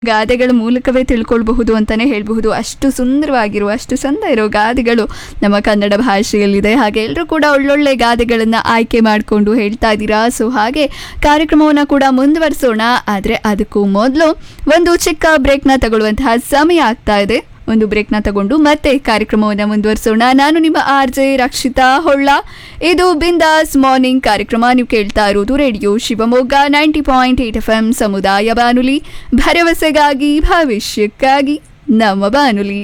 ಗಾದೆಗಳ ಮೂಲಕವೇ ತಿಳ್ಕೊಳ್ಬಹುದು ಅಂತಾನೆ ಹೇಳಬಹುದು ಅಷ್ಟು ಸುಂದರವಾಗಿರುವ ಅಷ್ಟು ಚಂದ ಇರೋ ಗಾದೆಗಳು ನಮ್ಮ ಕನ್ನಡ ಭಾಷೆಯಲ್ಲಿದೆ ಹಾಗೆ ಎಲ್ಲರೂ ಕೂಡ ಒಳ್ಳೊಳ್ಳೆ ಗಾದೆಗಳನ್ನು ಆಯ್ಕೆ ಮಾಡಿಕೊಂಡು ಹೇಳ್ತಾ ಇದ್ದೀರಾ ಸೊ ಹಾಗೆ ಕಾರ್ಯಕ್ರಮವನ್ನು ಕೂಡ ಮುಂದುವರಿಸೋಣ ಆದರೆ ಅದಕ್ಕೂ ಮೊದಲು ಒಂದು ಚಿಕ್ಕ ಬ್ರೇಕ್ನ ತಗೊಳ್ಳುವಂತಹ ಸಮಯ ಆಗ್ತಾ ಇದೆ ಒಂದು ಬ್ರೇಕ್ನ ತಗೊಂಡು ಮತ್ತೆ ಕಾರ್ಯಕ್ರಮವನ್ನು ಮುಂದುವರಿಸೋಣ ನಾನು ನಿಮ್ಮ ಆರ್ ಜೆ ರಕ್ಷಿತಾ ಹೊಳ್ಳ ಇದು ಬಿಂದಾಸ್ ಮಾರ್ನಿಂಗ್ ಕಾರ್ಯಕ್ರಮ ನೀವು ಕೇಳ್ತಾ ಇರೋದು radio Shivamogga ninety point eight F M ಸಮುದಾಯ ಬಾನುಲಿ ಭರವಸೆಗಾಗಿ ಭವಿಷ್ಯಕ್ಕಾಗಿ ನಮ್ಮ ಬಾನುಲಿ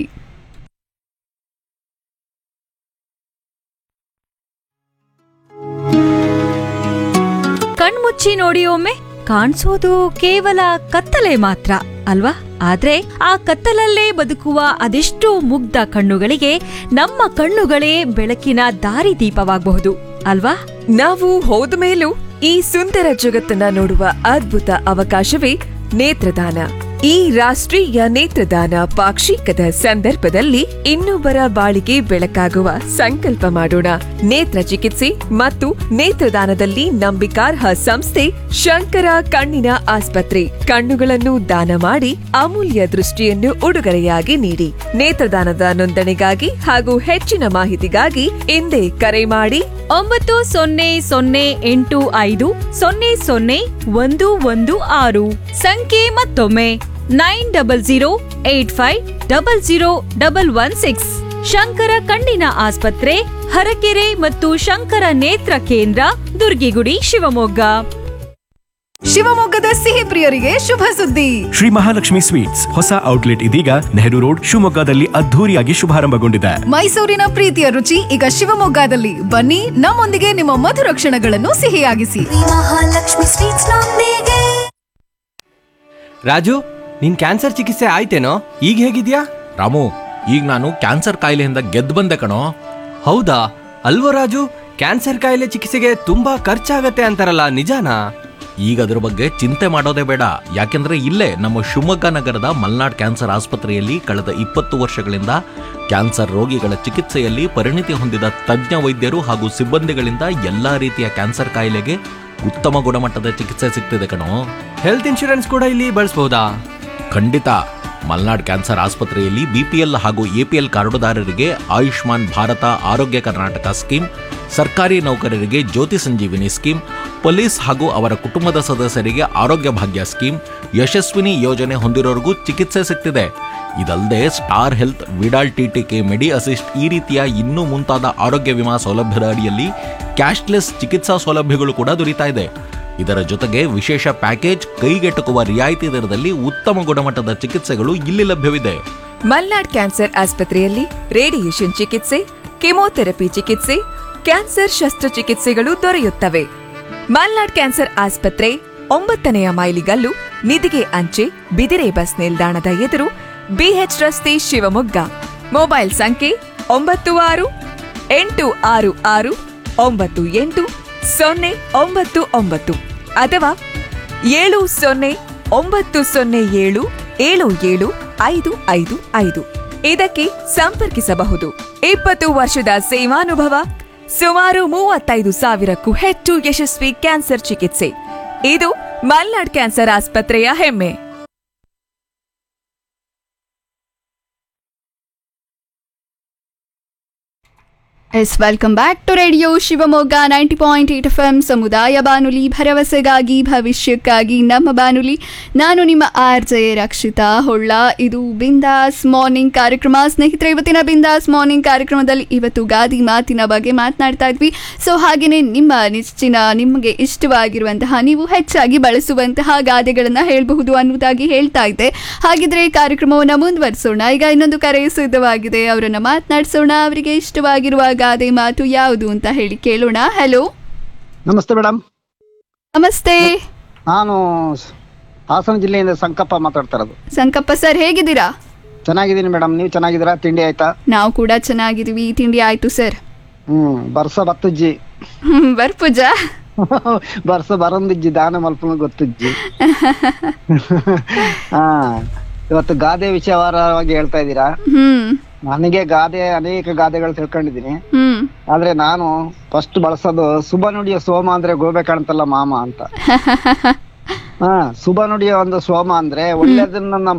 ಕಣ್ಮುಚ್ಚಿ ನೋಡಿ ಒಮ್ಮೆ ಕಾಣಿಸೋದು ಕೇವಲ ಕತ್ತಲೆ ಮಾತ್ರ ಅಲ್ವಾ ಆದ್ರೆ ಆ ಕತ್ತಲಲ್ಲೇ ಬದುಕುವ ಅದೆಷ್ಟೋ ಮುಗ್ಧ ಕಣ್ಣುಗಳಿಗೆ ನಮ್ಮ ಕಣ್ಣುಗಳೇ ಬೆಳಕಿನ ದಾರಿದೀಪವಾಗಬಹುದು ಅಲ್ವಾ ನಾವು ಹೋದ ಮೇಲೂ ಈ ಸುಂದರ ಜಗತ್ತನ್ನ ನೋಡುವ ಅದ್ಭುತ ಅವಕಾಶವೇ ನೇತ್ರದಾನ ಈ ರಾಷ್ಟ್ರೀಯ ನೇತ್ರದಾನ ಪಾಕ್ಷಿಕದ ಸಂದರ್ಭದಲ್ಲಿ ಇನ್ನೊಬ್ಬರ ಬಾಳಿಗೆ ಬೆಳಕಾಗುವ ಸಂಕಲ್ಪ ಮಾಡೋಣ ನೇತ್ರ ಚಿಕಿತ್ಸೆ ಮತ್ತು ನೇತ್ರದಾನದಲ್ಲಿ ನಂಬಿಕಾರ್ಹ ಸಂಸ್ಥೆ ಶಂಕರ ಕಣ್ಣಿನ ಆಸ್ಪತ್ರೆ ಕಣ್ಣುಗಳನ್ನು ದಾನ ಮಾಡಿ ಅಮೂಲ್ಯ ದೃಷ್ಟಿಯನ್ನು ಉಡುಗೊರೆಯಾಗಿ ನೀಡಿ ನೇತ್ರದಾನದ ನೋಂದಣಿಗಾಗಿ ಹಾಗೂ ಹೆಚ್ಚಿನ ಮಾಹಿತಿಗಾಗಿ ಹಿಂದೆ ಕರೆ ಮಾಡಿ ಒಂಬತ್ತು ಸೊನ್ನೆ ಸೊನ್ನೆ ಎಂಟು ಐದು ಸೊನ್ನೆ ಸೊನ್ನೆ ಒಂದು ಒಂದು ಆರು ಸಂಖ್ಯೆ ಮತ್ತೊಮ್ಮೆ nine double zero eight five double zero double one six Shankara ಕಣ್ಣಿನ ಆಸ್ಪತ್ರೆ ಹರಕೆರೆ ಮತ್ತು ಶಂಕರ ನೇತ್ರ ಕೇಂದ್ರ ದುರ್ಗಿಗುಡಿ ಶಿವಮೊಗ್ಗ ಶಿವಮೊಗ್ಗದ ಸಿಹಿ ಪ್ರಿಯರಿಗೆ ಶುಭ ಸುದ್ದಿ ಶ್ರೀ ಮಹಾಲಕ್ಷ್ಮಿ ಸ್ವೀಟ್ಸ್ ಹೊಸ ಔಟ್ಲೆಟ್ ಇದೀಗ ನೆಹರು ರೋಡ್ ಶಿವಮೊಗ್ಗದಲ್ಲಿ ಅದ್ಧೂರಿಯಾಗಿ ಶುಭಾರಂಭಗೊಂಡಿದೆ ಮೈಸೂರಿನ ಪ್ರೀತಿಯ ರುಚಿ ಈಗ ಶಿವಮೊಗ್ಗದಲ್ಲಿ ಬನ್ನಿ ನಮ್ಮೊಂದಿಗೆ ನಿಮ್ಮ ಮಧುರ ಕ್ಷಣಗಳನ್ನು ಸಿಹಿಯಾಗಿಸಿ ಮಹಾಲಕ್ಷ್ಮಿ ಸ್ವೀಟ್ಸ್ ನೊಂದಿಗೆ ರಾಜು ನಿನ್ ಕ್ಯಾನ್ಸರ್ ಚಿಕಿತ್ಸೆ ಆಯ್ತೇನೋ ಈಗ ಹೇಗಿದ್ಯಾ ರಾಮು ಈಗ ನಾನು ಕ್ಯಾನ್ಸರ್ ಕಾಯಿಲೆಯಿಂದ ಗೆದ್ದು ಬಂದೆ ಕಣೋ ಹೌದಾ ಅಲ್ವೋ ರಾಜು ಕ್ಯಾನ್ಸರ್ ಕಾಯಿಲೆ ಚಿಕಿತ್ಸೆಗೆ ತುಂಬಾ ಖರ್ಚಾಗತ್ತೆ ಅಂತಾರಲ್ಲ ನಿಜಾನಾ ಈಗ ಅದ್ರ ಬಗ್ಗೆ ಚಿಂತೆ ಮಾಡೋದೇ ಬೇಡ ಯಾಕೆಂದ್ರೆ ಇಲ್ಲೇ ನಮ್ಮ ಶಿವಮೊಗ್ಗ ನಗರದ ಮಲ್ನಾಡ್ ಕ್ಯಾನ್ಸರ್ ಆಸ್ಪತ್ರೆಯಲ್ಲಿ ಕಳೆದ ಇಪ್ಪತ್ತು ವರ್ಷಗಳಿಂದ ಕ್ಯಾನ್ಸರ್ ರೋಗಿಗಳ ಚಿಕಿತ್ಸೆಯಲ್ಲಿ ಪರಿಣಿತಿ ಹೊಂದಿದ ತಜ್ಞ ವೈದ್ಯರು ಹಾಗೂ ಸಿಬ್ಬಂದಿಗಳಿಂದ ಎಲ್ಲಾ ರೀತಿಯ ಕ್ಯಾನ್ಸರ್ ಕಾಯಿಲೆಗೆ ಉತ್ತಮ ಗುಣಮಟ್ಟದ ಚಿಕಿತ್ಸೆ ಸಿಗ್ತಿದೆ ಕಣೋ ಹೆಲ್ತ್ ಇನ್ಶೂರೆನ್ಸ್ ಕೂಡ ಇಲ್ಲಿ ಬಳಸಬಹುದಾ ಖಂಡಿತ ಮಲ್ನಾಡ್ ಕ್ಯಾನ್ಸರ್ ಆಸ್ಪತ್ರೆಯಲ್ಲಿ ಬಿಪಿಎಲ್ ಹಾಗೂ ಎಪಿಎಲ್ ಕಾರ್ಡುದಾರರಿಗೆ ಆಯುಷ್ಮಾನ್ ಭಾರತ ಆರೋಗ್ಯ ಕರ್ನಾಟಕ ಸ್ಕೀಮ್ ಸರ್ಕಾರಿ ನೌಕರರಿಗೆ ಜ್ಯೋತಿ ಸಂಜೀವಿನಿ ಸ್ಕೀಮ್ ಪೊಲೀಸ್ ಹಾಗೂ ಅವರ ಕುಟುಂಬದ ಸದಸ್ಯರಿಗೆ ಆರೋಗ್ಯ ಭಾಗ್ಯ ಸ್ಕೀಮ್ ಯಶಸ್ವಿನಿ ಯೋಜನೆ ಹೊಂದಿರೋರಿಗೂ ಚಿಕಿತ್ಸೆ ಸಿಗ್ತಿದೆ ಇದಲ್ಲದೆ Star Health Vidal TTK Medi Assist ಈ ರೀತಿಯ ಇನ್ನೂ ಮುಂತಾದ ಆರೋಗ್ಯ ವಿಮಾ ಸೌಲಭ್ಯದ ಅಡಿಯಲ್ಲಿ ಕ್ಯಾಶ್ಲೆಸ್ ಚಿಕಿತ್ಸಾ ಸೌಲಭ್ಯಗಳು ಕೂಡ ದೊರೀತಾ ಇದೆ ಇದರ ಜೊತೆಗೆ ವಿಶೇಷ ಪ್ಯಾಕೇಜ್ ಕೈಗೆಟುಕುವ ರಿಯಾಯಿತಿ ದರದಲ್ಲಿ ಉತ್ತಮ ಗುಣಮಟ್ಟದ ಚಿಕಿತ್ಸೆಗಳು ಇಲ್ಲಿ ಲಭ್ಯವಿದೆ ಮಲ್ನಾಡ್ ಕ್ಯಾನ್ಸರ್ ಆಸ್ಪತ್ರೆಯಲ್ಲಿ ರೇಡಿಯೇಷನ್ ಚಿಕಿತ್ಸೆ ಕೆಮೊಥೆರಪಿ ಚಿಕಿತ್ಸೆ ಕ್ಯಾನ್ಸರ್ ಶಸ್ತ್ರಚಿಕಿತ್ಸೆಗಳು ದೊರೆಯುತ್ತವೆ ಮಲ್ನಾಡ್ ಕ್ಯಾನ್ಸರ್ ಆಸ್ಪತ್ರೆ ಒಂಬತ್ತನೆಯ ಮೈಲಿಗಲ್ಲು ನಿಧಿಗೆ ಅಂಚೆ ಬಿದಿರೆ ಬಸ್ ನಿಲ್ದಾಣದ ಎದುರು ಬಿಎಚ್ ರಸ್ತೆ ಶಿವಮೊಗ್ಗ ಮೊಬೈಲ್ ಸಂಖ್ಯೆ ಒಂಬತ್ತು ಆರು ಎಂಟು ಆರು ಆರು ಒಂಬತ್ತು ಎಂಟು ಸೊನ್ನೆ ಒಂಬತ್ತು ಒಂಬತ್ತು ಅಥವಾ ಏಳು ಸೊನ್ನೆ ಒಂಬತ್ತು ಸೊನ್ನೆ ಏಳು ಏಳು ಏಳು ಐದು ಐದು ಐದು ಇದಕ್ಕೆ ಸಂಪರ್ಕಿಸಬಹುದು ಇಪ್ಪತ್ತು ವರ್ಷದ ಸೇವಾನುಭವ ಸುಮಾರು ಮೂವತ್ತೈದು ಸಾವಿರಕ್ಕೂ ಹೆಚ್ಚು ಯಶಸ್ವಿ ಕ್ಯಾನ್ಸರ್ ಚಿಕಿತ್ಸೆ ಇದು ಮಲ್ನಾಡ್ ಕ್ಯಾನ್ಸರ್ ಆಸ್ಪತ್ರೆಯ ಹೆಮ್ಮೆ yes welcome back to radio Shivamogga ninety point eight F M ಸಮುದಾಯ ಬಾನುಲಿ ಭರವಸೆಗಾಗಿ ಭವಿಷ್ಯಕ್ಕಾಗಿ ನಮ್ಮ ಬಾನುಲಿ ನಾನು ನಿಮ್ಮ ಆರ್ ಜೆ ರಕ್ಷಿತಾ ಹೊಳ್ಳ ಇದು ಬಿಂದಾಸ್ ಮಾರ್ನಿಂಗ್ ಕಾರ್ಯಕ್ರಮ ಸ್ನೇಹಿತರೆ ಇವತ್ತಿನ ಬಿಂದಾಸ್ ಮಾರ್ನಿಂಗ್ ಕಾರ್ಯಕ್ರಮದಲ್ಲಿ ಇವತ್ತು ಗಾದಿ ಮಾತಿನ ಬಗ್ಗೆ ಮಾತನಾಡ್ತಾ ಇದ್ವಿ ಸೊ ಹಾಗೆಯೇ ನಿಮ್ಮ ನೆಚ್ಚಿನ ನಿಮಗೆ ಇಷ್ಟವಾಗಿರುವಂತಹ ನೀವು ಹೆಚ್ಚಾಗಿ ಬಳಸುವಂತಹ ಗಾದೆಗಳನ್ನು ಹೇಳಬಹುದು ಅನ್ನೋದಾಗಿ ಹೇಳ್ತಾ ಇದ್ದೆ ಹಾಗಿದ್ರೆ ಕಾರ್ಯಕ್ರಮವನ್ನು ಮುಂದುವರಿಸೋಣ ಈಗ ಇನ್ನೊಂದು ಕರೆ ಸಿದ್ಧವಾಗಿದೆ ಅವರನ್ನ ಮಾತನಾಡಿಸೋಣ ಅವರಿಗೆ ಇಷ್ಟವಾಗಿರುವ ಗಾದೆ ಮಾತು ಯಾವುದು ಅಂತ ಹೇಳಿ ಕೇಳೋಣ ಹಲೋ ನಮಸ್ತೆ ಮೇಡಮ್ ನಮಸ್ತೆ ನಾನು ಸ್- ಹಾಸನ ಜಿಲ್ಲೆಯಿಂದ ಸಂಕಪ್ಪ ಮಾತಾಡ್ತಾ ಇರೋದು ಸಂಕಪ್ಪ ಸರ್ ಹೇಗಿದ್ದೀರಾ ಚೆನ್ನಾಗಿದ್ದೀನಿ ಮೇಡಮ್ ನೀವು ಚೆನ್ನಾಗಿದ್ದೀರಾ ತಿಂಡಿ ಆಯ್ತಾ ನಾವು ಕೂಡ ಚೆನ್ನಾಗಿದ್ದೀವಿ ತಿಂಡಿ ಆಯ್ತು ಸರ್ ಹ್ಮ್ ಬರ್ಸ ಬತ್ತಜ್ಜಿ ಹ್ಮ್ ಬರ್ಪೂಜಾ ಬರ್ಸ ಬರೊಂದಿಜ್ಜಿ ದಾನ ಮಲ್ಪನ ಗೊತ್ತಿಜ್ಜಿ ಹಾ ಇವತ್ತು ಗಾದೆ ವಿಷಯವಾರವಾಗಿ ಹೇಳ್ತಾ ಇದ್ದೀರಾ ಹ್ಮ್ ನನಗೆ ಗಾದೆ ಅನೇಕ ಗಾದೆಗಳು ತಿಳ್ಕೊಂಡಿದ್ದೀನಿ ಹ್ಮ್ ಆದ್ರೆ ನಾನು ಫಸ್ಟ್ ಬಳಸೋದು ಶುಭ ನುಡಿಯ ಸೋಮ ಅಂದ್ರೆ ಗೋಬೆ ಕಾಣ್ತಲ್ಲ ಮಾಮ ಅಂತ ಹಾ ಶುಭ ನುಡಿಯ ಒಂದು ಸೋಮ ಅಂದ್ರೆ ಒಳ್ಳೆದನ್ನ ನಮ್ಮ